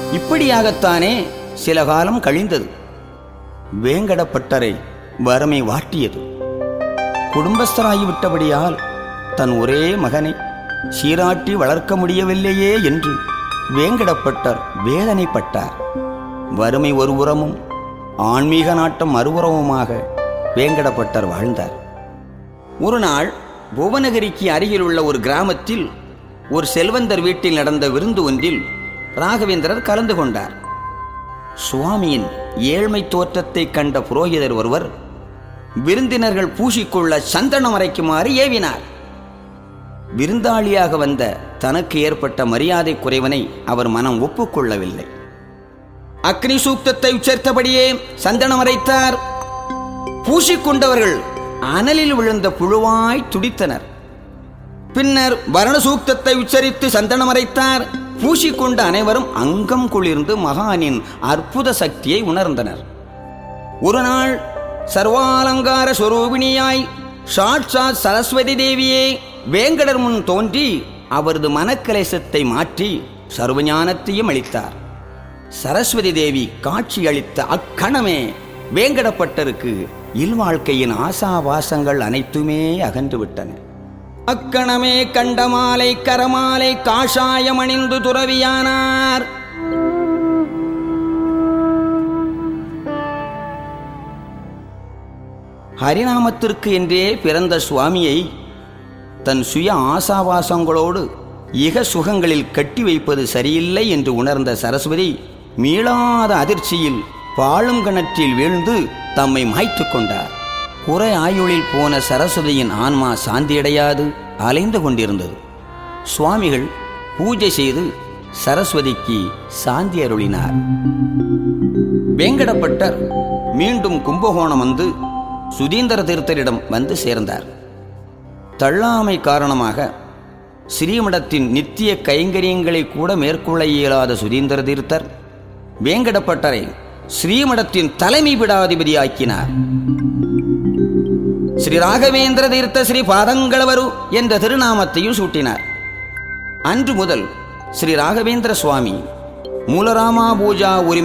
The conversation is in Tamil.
இப்படியாகத்தானே சில காலம் கழிந்தது வேங்கடப்பட்டரை வறுமை வாட்டியது குடும்பஸ்தராகிவிட்டபடியால் தன் ஒரே மகனை சீராட்டி வளர்க்க முடியவில்லையே என்று வேங்கடப்பட்டர் வேதனைப்பட்டார் வறுமை ஒருபுறமும் ஆன்மீக நாட்டம் மறுபுறமுமாக வேங்கடப்பட்டர் வாழ்ந்தார் ஒரு நாள் புவனகிரிக்கு அருகில் உள்ள ஒரு கிராமத்தில் ஒரு செல்வந்தர் வீட்டில் நடந்த விருந்து ஒன்றில் ராகவேந்திரர் கலந்து கொண்டார் சுவாமியின் ஏழ்மை தோற்றத்தை கண்ட புரோகிதர் ஒருவர் விருந்தினர்கள் பூசிக்கொள்ள சந்தனம் அரைக்குமாறு ஏவினார் விருந்தாளியாக வந்த தனக்கு ஏற்பட்ட மரியாதை குறைவனை அவர் மனம் ஒப்புக்கொள்ளவில்லை அக்னி சூக்தத்தை உச்சரித்தபடியே சந்தனம் அரைத்தார் பூசிக்கொண்டவர்கள் அனலில் விழுந்த புழுவாய் துடித்தனர் பின்னர் வரண சூக்தத்தை உச்சரித்து சந்தனம் அரைத்தார் பூசிக்கொண்ட அனைவரும் அங்கம் குளிர்ந்து மகானின் அற்புத சக்தியை உணர்ந்தனர் ஒரு நாள் சர்வாலங்கார ஸ்வரூபிணியாய் சாட்சாத் சரஸ்வதி தேவியே வேங்கடர் முன் தோன்றி அவரது மனக்கலேசத்தை மாற்றி சர்வஞானத்தையும் அளித்தார் சரஸ்வதி தேவி காட்சி அளித்த அக்கணமே வேங்கடப்பட்டருக்கு இல்வாழ்க்கையின் ஆசாபாசங்கள் அனைத்துமே அகன்றுவிட்டன அக்கணமே கண்டமாலை கரமாலை காஷாயமணிந்து துறவியானார் ஹரிநாமத்திற்கு என்றே பிறந்த சுவாமியை தன் சுய ஆசாவாசங்களோடு இக சுகங்களில் கட்டி வைப்பது சரியில்லை என்று உணர்ந்த சரஸ்வதி மீளாத அதிர்ச்சியில் பாழும் கிணற்றில் வீழ்ந்து தம்மை மாய்த்து கொண்டார் குறை ஆயுளில் போன சரஸ்வதியின் ஆன்மா சாந்தியடையாது அலைந்து கொண்டிருந்தது சுவாமிகள் பூஜை செய்து சரஸ்வதிக்கு சாந்தி அருளினார் வேங்கடப்பட்டர் மீண்டும் கும்பகோணம் வந்து சுதீந்திர தீர்த்தரிடம் வந்து சேர்ந்தார் தள்ளாமை காரணமாக ஸ்ரீமடத்தின் நித்திய கைங்கரியங்களை கூட மேற்கொள்ள இயலாத சுதீந்திர தீர்த்தர் வேங்கடப்பட்டரை ஸ்ரீமடத்தின் தலைமை விடாதிபதியாக்கினார் ஸ்ரீ ராகவேந்திர தீர்த்த ஸ்ரீ பாதங்களவரு என்ற திருநாமத்தையும் சூட்டினார் அன்று முதல் ஸ்ரீ ராகவேந்திர சுவாமி மூலராமா பூஜா உரிமை